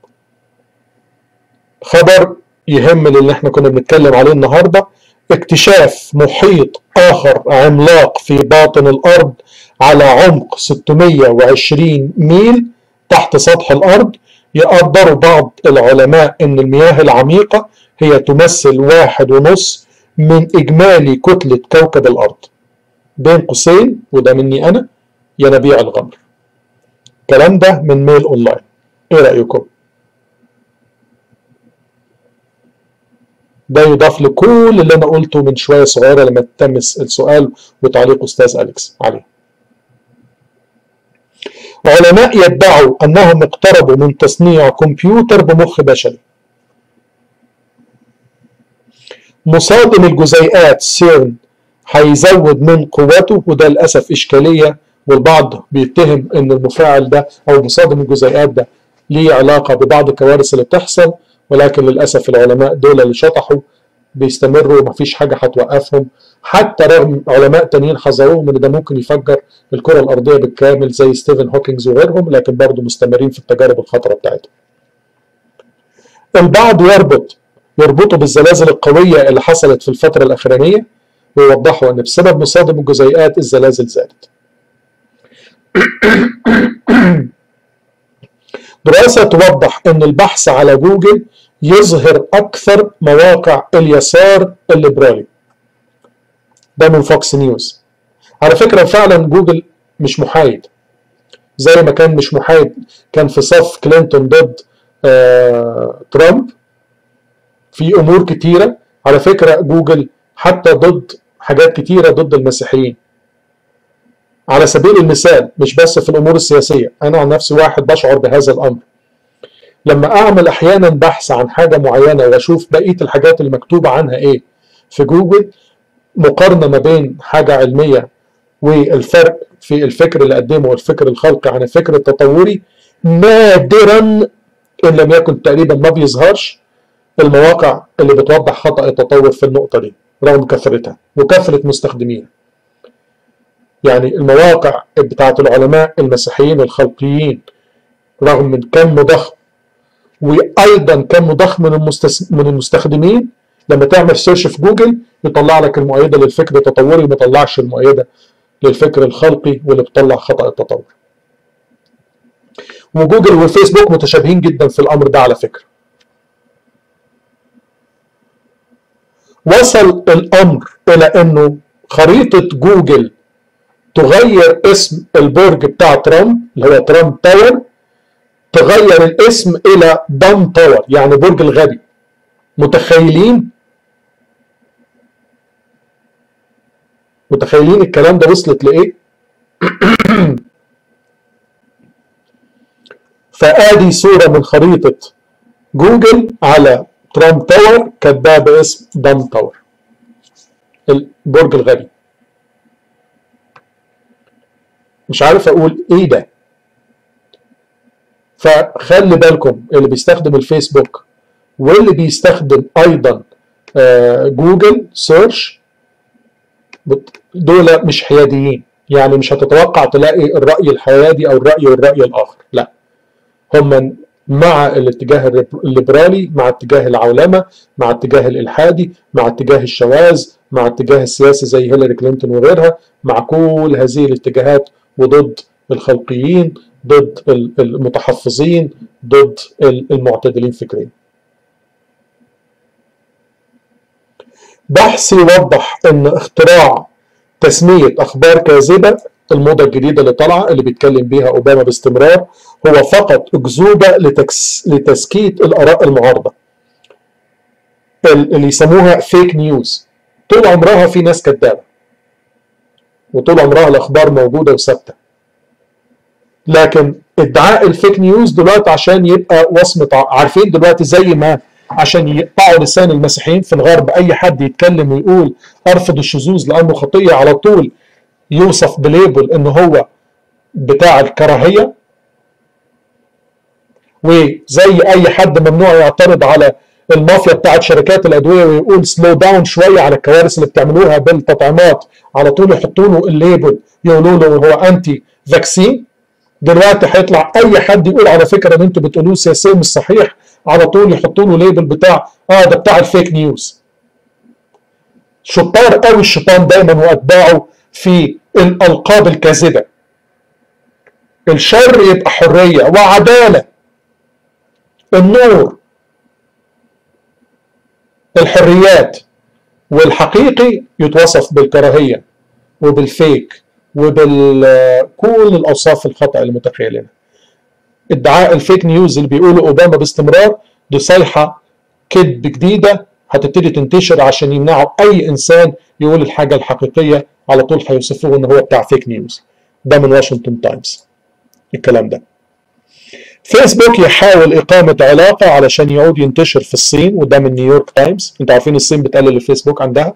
خبر يهم اللي احنا كنا بنتكلم عليه النهارده اكتشاف محيط آخر عملاق في باطن الأرض على عمق 620 ميل تحت سطح الأرض يقدر بعض العلماء أن المياه العميقة هي تمثل واحد ونص من إجمالي كتلة كوكب الأرض بين قوسين وده مني أنا ينابيع الغمر الكلام ده من ميل أونلاين إيه رأيكم؟ ده يضاف لكل اللي انا قلته من شويه صغيره لما تم السؤال وتعليق استاذ اليكس عليه. علماء يدعوا انهم اقتربوا من تصنيع كمبيوتر بمخ بشري. مصادم الجزيئات سيرن هيزود من قوته وده للاسف اشكاليه والبعض بيتهم ان المفاعل ده او مصادم الجزيئات ده ليه علاقه ببعض الكوارث اللي بتحصل ولكن للاسف العلماء دول اللي شطحوا بيستمروا ومفيش حاجه هتوقفهم حتى رغم علماء تانيين حذروهم ان ده ممكن يفجر الكره الارضيه بالكامل زي ستيفن هوكينجز وغيرهم لكن برضه مستمرين في التجارب الخطره بتاعتهم. البعض يربط يربطوا بالزلازل القويه اللي حصلت في الفتره الاخرانيه ويوضحوا ان بسبب مصادم الجزيئات الزلازل زادت. دراسة توضح أن البحث على جوجل يظهر أكثر مواقع اليسار الليبرالي ده من فوكس نيوز على فكرة فعلا جوجل مش محايد زي ما كان مش محايد كان في صف كلينتون ضد آه ترامب في أمور كتيرة على فكرة جوجل حتى ضد حاجات كتيرة ضد المسيحيين على سبيل المثال مش بس في الامور السياسيه انا عن نفسي واحد بشعر بهذا الامر لما اعمل احيانا بحث عن حاجه معينه واشوف بقيه الحاجات المكتوبه عنها ايه في جوجل مقارنه ما بين حاجه علميه والفرق في الفكر اللي قدمه والفكر الخلقي عن الفكر التطوري نادرا ان لم يكن تقريبا ما بيظهرش المواقع اللي بتوضح خطا التطور في النقطه دي رغم كثرتها وكثره مستخدميها يعني المواقع بتاعت العلماء المسيحيين الخلقيين رغم من كم ضخم وايضا كان مضخ من المستس... من المستخدمين لما تعمل سيرش في جوجل يطلع لك المؤيده للفكر التطوري وما يطلعش المؤيده للفكر الخلقي واللي بتطلع خطا التطور. وجوجل وفيسبوك متشابهين جدا في الامر ده على فكره. وصل الامر الى انه خريطه جوجل تغير اسم البرج بتاع ترامب اللي هو ترامب تاور تغير الاسم الى دام تاور يعني برج الغبي متخيلين متخيلين الكلام ده وصلت لايه فادي صوره من خريطه جوجل على ترامب تاور كاتباها باسم دام تاور البرج الغبي مش عارف اقول ايه ده فخلي بالكم اللي بيستخدم الفيسبوك واللي بيستخدم ايضا جوجل سيرش دول مش حياديين يعني مش هتتوقع تلاقي الرأي الحيادي او الرأي والرأي الاخر لا هم مع الاتجاه الليبرالي مع اتجاه العولمة مع اتجاه الإلحادي مع اتجاه الشواذ مع اتجاه السياسي زي هيلاري كلينتون وغيرها مع كل هذه الاتجاهات وضد الخلقيين ضد المتحفظين ضد المعتدلين فكريا بحث يوضح ان اختراع تسمية اخبار كاذبة الموضة الجديدة اللي طالعة اللي بيتكلم بيها اوباما باستمرار هو فقط اكذوبة لتكس لتسكيت الاراء المعارضة اللي يسموها فيك نيوز طول عمرها في ناس كذابة وطول عمرها الاخبار موجودة وثابتة لكن ادعاء الفيك نيوز دلوقتي عشان يبقى وصمة عارفين دلوقتي زي ما عشان يقطعوا لسان المسيحيين في الغرب اي حد يتكلم ويقول ارفض الشذوذ لانه خطيه على طول يوصف بليبل ان هو بتاع الكراهيه وزي اي حد ممنوع يعترض على المافيا بتاعت شركات الادويه ويقول سلو داون شويه على الكوارث اللي بتعملوها بالتطعيمات على طول يحطوا له الليبل يقولوا له هو انتي فاكسين دلوقتي هيطلع اي حد يقول على فكره ان انتوا بتقولوه سياسيا مش صحيح على طول يحطوا له ليبل بتاع اه ده بتاع الفيك نيوز شطار قوي الشيطان دايما واتباعه في الالقاب الكاذبه الشر يبقى حريه وعداله النور الحريات والحقيقي يتوصف بالكراهيه وبالفيك وبكل الاوصاف الخطا اللي متخيلينها ادعاء الفيك نيوز اللي بيقوله اوباما باستمرار دي صيحه كذب جديده هتبتدي تنتشر عشان يمنعوا اي انسان يقول الحاجه الحقيقيه على طول هيوصفوه ان هو بتاع فيك نيوز ده من واشنطن تايمز الكلام ده فيسبوك يحاول إقامة علاقة علشان يعود ينتشر في الصين وده من نيويورك تايمز انتوا عارفين الصين بتقلل الفيسبوك عندها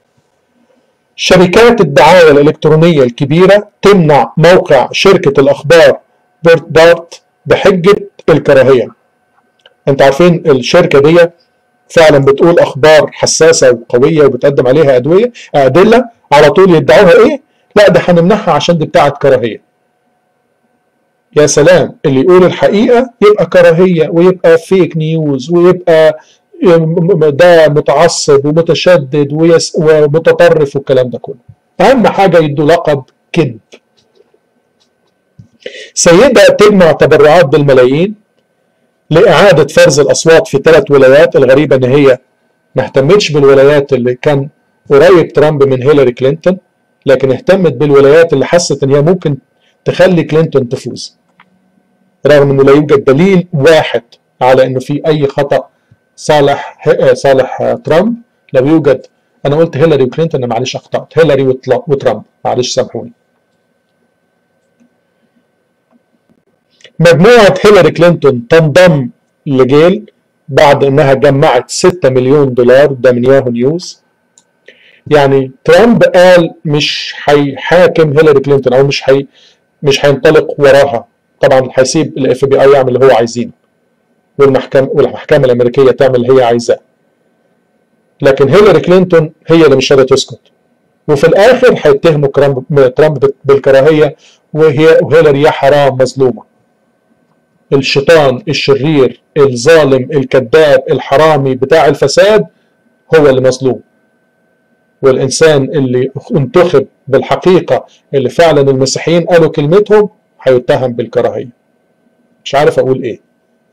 شركات الدعاية الإلكترونية الكبيرة تمنع موقع شركة الأخبار بيرت دارت بحجة الكراهية انتوا عارفين الشركة دي فعلا بتقول أخبار حساسة وقوية وبتقدم عليها أدوية أدلة على طول يدعوها إيه؟ لا ده هنمنعها عشان دي بتاعت كراهية يا سلام اللي يقول الحقيقة يبقى كراهية ويبقى فيك نيوز ويبقى ده متعصب ومتشدد ويس ومتطرف والكلام ده كله أهم حاجة يدوا لقب كذب سيدة تجمع تبرعات بالملايين لإعادة فرز الأصوات في ثلاث ولايات الغريبة إن هي ما اهتمتش بالولايات اللي كان قريب ترامب من هيلاري كلينتون لكن اهتمت بالولايات اللي حست إن هي ممكن تخلي كلينتون تفوز رغم انه لا يوجد دليل واحد على انه في اي خطا صالح صالح ترامب لو يوجد انا قلت هيلاري وكلينتون انا معلش اخطات هيلاري وترامب معلش سامحوني مجموعة هيلاري كلينتون تنضم لجيل بعد انها جمعت 6 مليون دولار ده من ياهو نيوز يعني ترامب قال مش هيحاكم هيلاري كلينتون او مش هي مش هينطلق وراها طبعا هيسيب الاف بي اي يعمل اللي هو عايزينه والمحكمه والمحكمه الامريكيه تعمل اللي هي عايزاه لكن هيلاري كلينتون هي اللي مش راضيه تسكت وفي الاخر هيتهموا ترامب بالكراهيه وهي وهيلاري يا حرام مظلومه الشيطان الشرير الظالم الكذاب الحرامي بتاع الفساد هو اللي مظلوم والإنسان اللي انتخب بالحقيقة اللي فعلا المسيحيين قالوا كلمتهم هيتهم بالكراهية مش عارف أقول إيه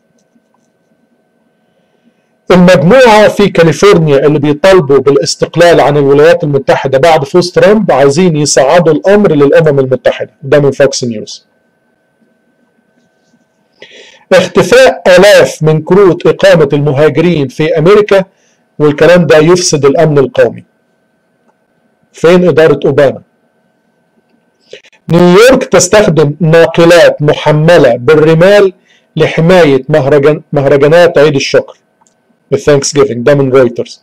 المجموعة في كاليفورنيا اللي بيطالبوا بالاستقلال عن الولايات المتحدة بعد فوز ترامب عايزين يصعدوا الأمر للأمم المتحدة ده من فوكس نيوز اختفاء آلاف من كروت إقامة المهاجرين في أمريكا والكلام ده يفسد الأمن القومي فين إدارة أوباما نيويورك تستخدم ناقلات محملة بالرمال لحماية مهرجان مهرجانات عيد الشكر الثانكس جيفنج ده من رويترز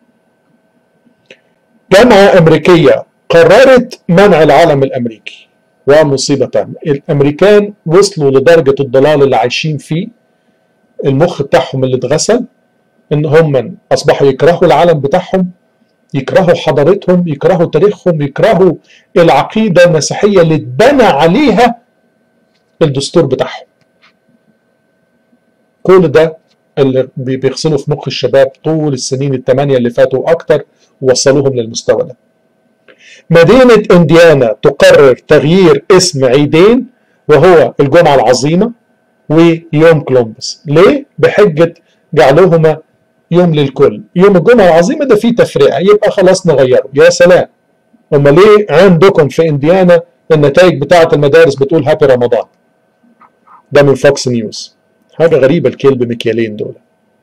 جامعة أمريكية قررت منع العلم الأمريكي ومصيبة تامة الأمريكان وصلوا لدرجة الضلال اللي عايشين فيه المخ بتاعهم اللي اتغسل إن هم أصبحوا يكرهوا العلم بتاعهم يكرهوا حضارتهم يكرهوا تاريخهم يكرهوا العقيدة المسيحية اللي اتبنى عليها الدستور بتاعهم كل ده اللي بيغسلوا في مخ الشباب طول السنين الثمانية اللي فاتوا أكتر ووصلوهم للمستوى ده مدينة إنديانا تقرر تغيير اسم عيدين وهو الجمعة العظيمة ويوم كولومبوس ليه؟ بحجة جعلهما يوم للكل يوم الجمعة العظيمة ده فيه تفرقة يبقى خلاص نغيره يا سلام أما ليه عندكم في إنديانا النتائج بتاعة المدارس بتقول هابي رمضان ده من فوكس نيوز حاجة غريبة الكلب مكيالين دول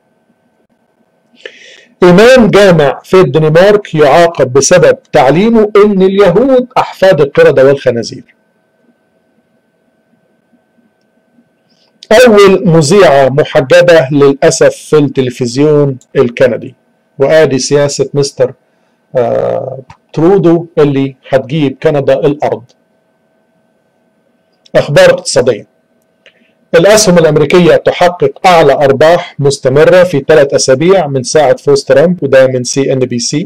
إمام جامع في الدنمارك يعاقب بسبب تعليمه إن اليهود أحفاد القردة والخنازير أول مذيعة محجبة للأسف في التلفزيون الكندي وآدي سياسة مستر آه ترودو اللي هتجيب كندا الأرض أخبار اقتصادية الأسهم الأمريكية تحقق أعلى أرباح مستمرة في ثلاث أسابيع من ساعة فوز ترامب وده من سي إن بي سي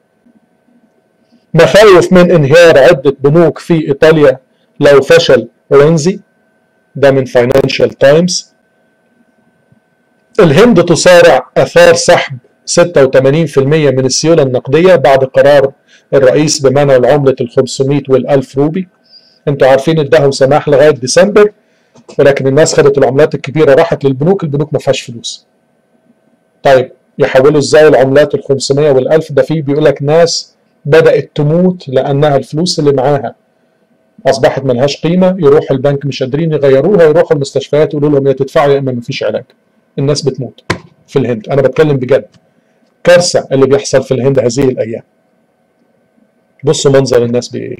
مخاوف من انهيار عدة بنوك في إيطاليا لو فشل رينزي ده من فاينانشال تايمز الهند تصارع أثار سحب 86% من السيولة النقدية بعد قرار الرئيس بمنع العملة ال 500 وال 1000 روبي انتوا عارفين اداهم سماح لغاية ديسمبر ولكن الناس خدت العملات الكبيرة راحت للبنوك البنوك ما فيهاش فلوس طيب يحولوا ازاي العملات ال 500 وال 1000 ده فيه بيقول لك ناس بدأت تموت لأنها الفلوس اللي معاها أصبحت ملهاش قيمة يروح البنك مش قادرين يغيروها يروحوا المستشفيات يقولوا لهم يا تدفعوا يا إما مفيش علاج الناس بتموت في الهند أنا بتكلم بجد كارثة اللي بيحصل في الهند هذه الأيام بصوا منظر الناس بإيه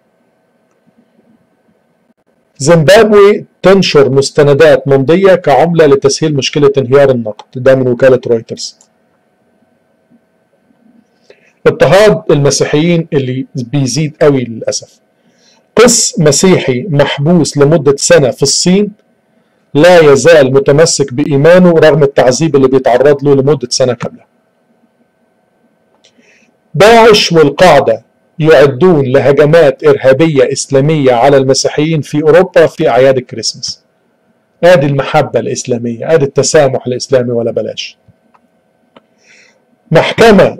زيمبابوي تنشر مستندات ممضية كعملة لتسهيل مشكلة انهيار النقد ده من وكالة رويترز اضطهاد المسيحيين اللي بيزيد قوي للأسف قس مسيحي محبوس لمدة سنة في الصين لا يزال متمسك بإيمانه رغم التعذيب اللي بيتعرض له لمدة سنة كاملة داعش والقاعدة يعدون لهجمات إرهابية إسلامية على المسيحيين في أوروبا في أعياد الكريسماس ادي المحبة الإسلامية ادي التسامح الإسلامي ولا بلاش محكمة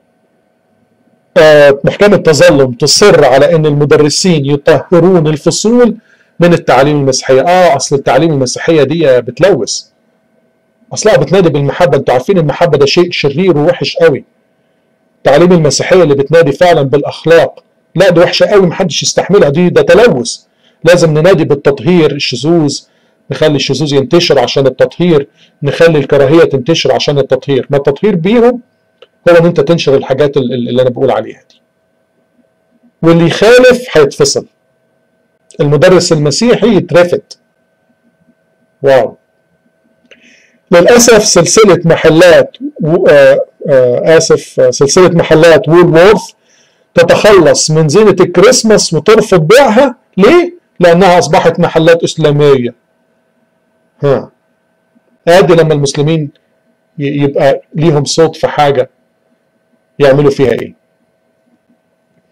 آه محكمة تظلم تصر على أن المدرسين يطهرون الفصول من التعاليم المسيحية آه أصل التعاليم المسيحية دي بتلوث أصلها بتنادي بالمحبة أنتوا عارفين المحبة ده شيء شرير ووحش قوي التعاليم المسيحية اللي بتنادي فعلا بالأخلاق لا دي وحشة قوي محدش يستحملها دي ده تلوث لازم ننادي بالتطهير الشذوذ نخلي الشذوذ ينتشر عشان التطهير نخلي الكراهية تنتشر عشان التطهير ما التطهير بيهم هو ان انت تنشر الحاجات اللي انا بقول عليها دي واللي يخالف هيتفصل المدرس المسيحي يترفد واو للأسف سلسلة محلات و... آه آه آسف سلسلة محلات وول وورث تتخلص من زينة الكريسماس وترفض بيعها ليه؟ لأنها أصبحت محلات إسلامية ها ادي لما المسلمين يبقى ليهم صوت في حاجة يعملوا فيها ايه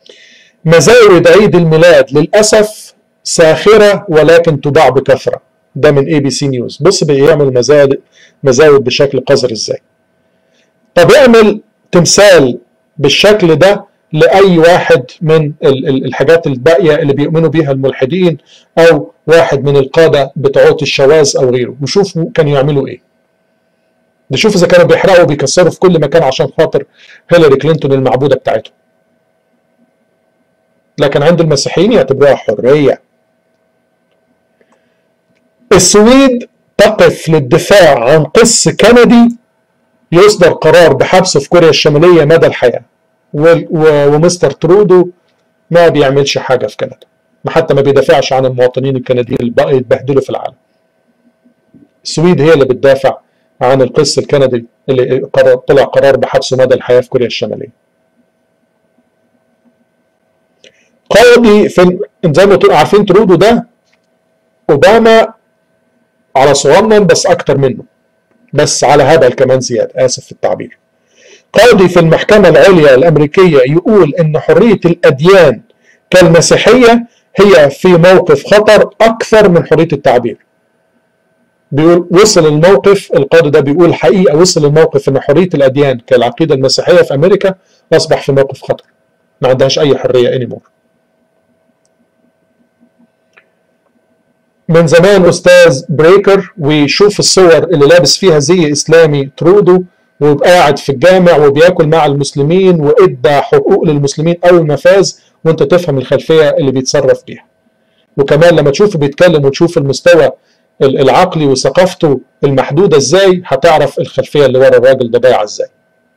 مزايد عيد الميلاد للأسف ساخرة ولكن تباع بكثرة ده من اي بي سي نيوز بص بيعمل مزاد مزاود بشكل قذر ازاي طب اعمل تمثال بالشكل ده لاي واحد من الحاجات الباقيه اللي بيؤمنوا بيها الملحدين او واحد من القاده بتوعات الشواذ او غيره وشوفوا كانوا يعملوا ايه نشوف اذا كانوا بيحرقوا وبيكسروا في كل مكان عشان خاطر هيلاري كلينتون المعبوده بتاعتهم لكن عند المسيحيين يعتبروها حريه السويد تقف للدفاع عن قس كندي يصدر قرار بحبسه في كوريا الشماليه مدى الحياه ومستر ترودو ما بيعملش حاجه في كندا ما حتى ما بيدافعش عن المواطنين الكنديين اللي بقى يتبهدلوا في العالم السويد هي اللي بتدافع عن القس الكندي اللي قرر طلع قرار بحبسه مدى الحياه في كوريا الشماليه قاضي في زي ما تقولوا عارفين ترودو ده اوباما على صغنن بس اكتر منه بس على هبل كمان زياده اسف في التعبير قاضي في المحكمه العليا الامريكيه يقول ان حريه الاديان كالمسيحيه هي في موقف خطر اكثر من حريه التعبير بيقول وصل الموقف القاضي ده بيقول حقيقه وصل الموقف ان حريه الاديان كالعقيده المسيحيه في امريكا اصبح في موقف خطر ما عندهاش اي حريه انيمور من زمان استاذ بريكر ويشوف الصور اللي لابس فيها زي اسلامي ترودو ويبقى قاعد في الجامع وبياكل مع المسلمين وادى حقوق للمسلمين اول ما فاز وانت تفهم الخلفيه اللي بيتصرف بيها. وكمان لما تشوفه بيتكلم وتشوف المستوى العقلي وثقافته المحدوده ازاي هتعرف الخلفيه اللي ورا الراجل ده ضايعه ازاي.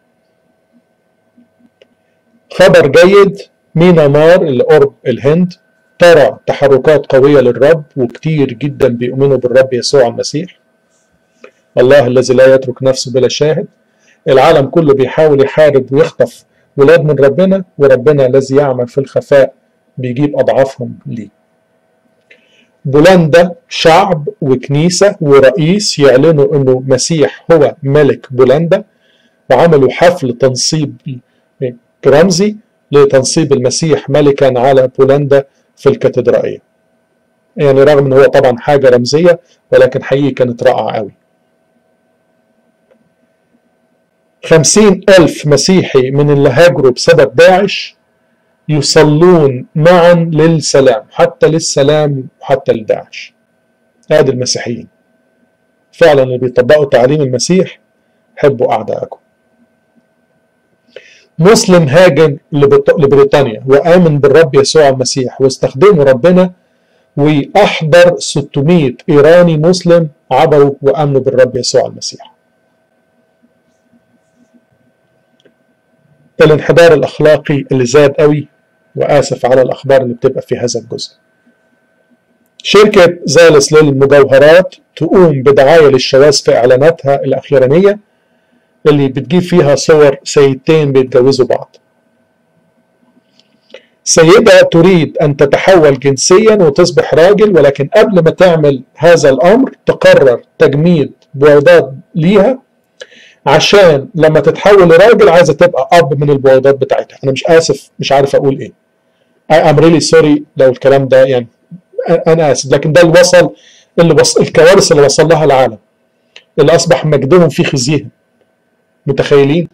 خبر جيد مينامار اللي قرب الهند ترى تحركات قوية للرب وكتير جدا بيؤمنوا بالرب يسوع المسيح الله الذي لا يترك نفسه بلا شاهد العالم كله بيحاول يحارب ويخطف ولاد من ربنا وربنا الذي يعمل في الخفاء بيجيب أضعافهم ليه بولندا شعب وكنيسة ورئيس يعلنوا أنه مسيح هو ملك بولندا وعملوا حفل تنصيب رمزي لتنصيب المسيح ملكا على بولندا في الكاتدرائية يعني رغم ان هو طبعا حاجة رمزية ولكن حقيقي كانت رائعة قوي خمسين ألف مسيحي من اللي هاجروا بسبب داعش يصلون معا للسلام حتى للسلام وحتى لداعش هذه المسيحيين فعلا اللي بيطبقوا تعليم المسيح حبوا أعدائكم مسلم هاجر لبريطانيا وآمن بالرب يسوع المسيح واستخدموا ربنا وأحضر 600 إيراني مسلم عبروا وآمنوا بالرب يسوع المسيح الانحدار الأخلاقي اللي زاد قوي وآسف على الأخبار اللي بتبقى في هذا الجزء شركة زالس للمجوهرات تقوم بدعاية للشواذ في إعلاناتها الأخيرانية اللي بتجيب فيها صور سيدتين بيتجوزوا بعض سيدة تريد أن تتحول جنسيا وتصبح راجل ولكن قبل ما تعمل هذا الأمر تقرر تجميد بويضات ليها عشان لما تتحول لراجل عايزة تبقى أب من البويضات بتاعتها أنا مش آسف مش عارف أقول إيه I am really sorry لو الكلام ده يعني أنا آسف لكن ده اللي وصل اللي وصل الكوارث اللي وصل لها العالم اللي أصبح مجدهم في خزيهم متخيلين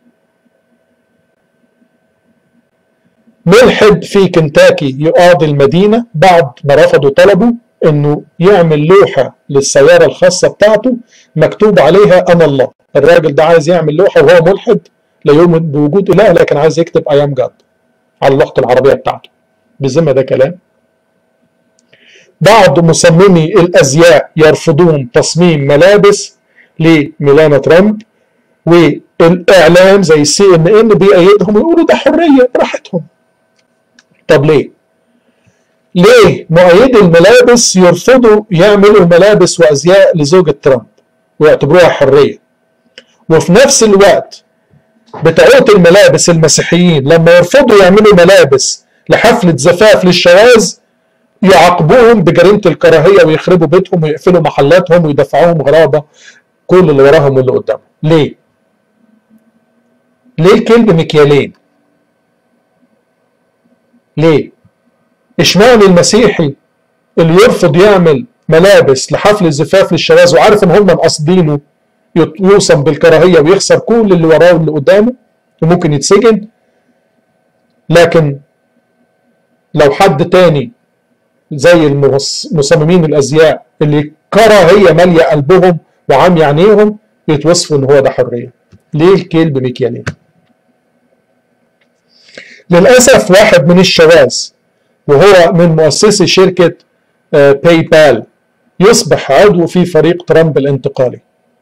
ملحد في كنتاكي يقاضي المدينة بعد ما رفضوا طلبه انه يعمل لوحة للسيارة الخاصة بتاعته مكتوب عليها انا الله الراجل ده عايز يعمل لوحة وهو ملحد لا يؤمن بوجود اله لكن عايز يكتب ايام جاد على لوحة العربية بتاعته بالذمة ده كلام بعض مصممي الازياء يرفضون تصميم ملابس لميلانا ترامب والاعلام زي السي ان ان بيأيدهم ويقولوا ده حريه براحتهم طب ليه؟ ليه مؤيدي الملابس يرفضوا يعملوا ملابس وازياء لزوجة ترامب ويعتبروها حريه وفي نفس الوقت بتوعية الملابس المسيحيين لما يرفضوا يعملوا ملابس لحفلة زفاف للشواذ يعاقبوهم بجريمة الكراهية ويخربوا بيتهم ويقفلوا محلاتهم ويدفعوهم غرابة كل اللي وراهم واللي قدامهم ليه؟ ليه الكلب مكيالين؟ ليه؟ اشمعنى المسيحي اللي يرفض يعمل ملابس لحفل الزفاف للشواذ وعارف ان هم قاصدينه يوصم بالكراهيه ويخسر كل اللي وراه واللي قدامه وممكن يتسجن لكن لو حد تاني زي المصممين الازياء اللي كراهيه ماليه قلبهم وعمي عينيهم يتوصفوا ان هو ده حريه ليه الكيل بمكيالين للاسف واحد من الشواذ وهو من مؤسسي شركه باي بال يصبح عضو في فريق ترامب الانتقالي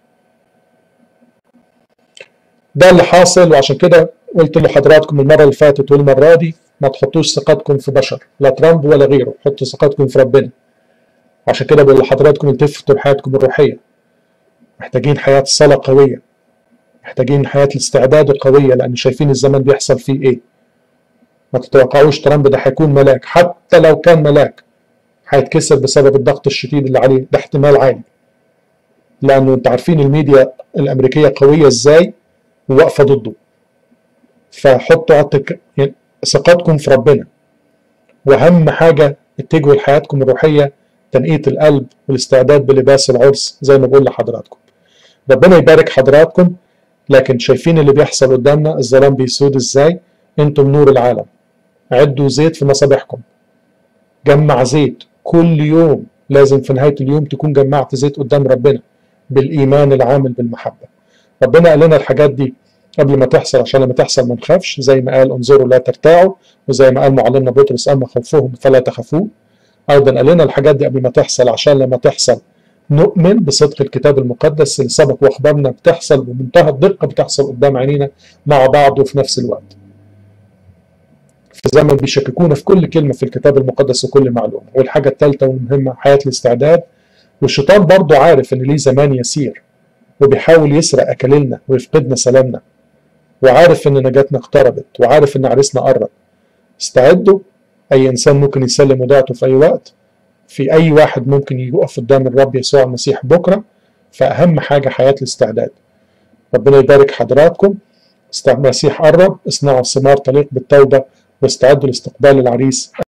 ده اللي حاصل وعشان كده قلت لحضراتكم المره اللي فاتت والمره دي ما تحطوش ثقتكم في بشر لا ترامب ولا غيره حطوا ثقتكم في ربنا عشان كده بقول لحضراتكم التفتوا بحياتكم الروحيه محتاجين حياه صلاه قويه محتاجين حياه الاستعداد القويه لان شايفين الزمن بيحصل فيه ايه ما تتوقعوش ترامب ده هيكون ملاك حتى لو كان ملاك هيتكسر بسبب الضغط الشديد اللي عليه ده احتمال عالي لانه انت عارفين الميديا الامريكيه قويه ازاي وواقفه ضده فحطوا عطك يعني ثقتكم في ربنا واهم حاجه اتجهوا لحياتكم الروحيه تنقيه القلب والاستعداد بلباس العرس زي ما بقول لحضراتكم ربنا يبارك حضراتكم لكن شايفين اللي بيحصل قدامنا الظلام بيسود ازاي انتم نور العالم عدوا زيت في مصابيحكم جمع زيت كل يوم لازم في نهايه اليوم تكون جمعت زيت قدام ربنا بالايمان العامل بالمحبه ربنا قال لنا الحاجات دي قبل ما تحصل عشان لما تحصل ما نخافش زي ما قال انظروا لا ترتاعوا وزي ما قال معلمنا بطرس اما خوفهم فلا تخافوا ايضا قال لنا الحاجات دي قبل ما تحصل عشان لما تحصل نؤمن بصدق الكتاب المقدس اللي سبق واخبارنا بتحصل بمنتهى الدقه بتحصل قدام عينينا مع بعض وفي نفس الوقت. في زمن بيشككونا في كل كلمه في الكتاب المقدس وكل معلومه، والحاجه الثالثه والمهمه حياه الاستعداد والشيطان برضه عارف ان ليه زمان يسير وبيحاول يسرق اكلنا ويفقدنا سلامنا وعارف ان نجاتنا اقتربت وعارف ان عريسنا قرب استعدوا اي انسان ممكن يسلم وداعته في اي وقت في اي واحد ممكن يقف قدام الرب يسوع المسيح بكره فاهم حاجه حياه الاستعداد ربنا يبارك حضراتكم المسيح قرب اصنعوا ثمار تليق بالتوبه واستعدوا لاستقبال العريس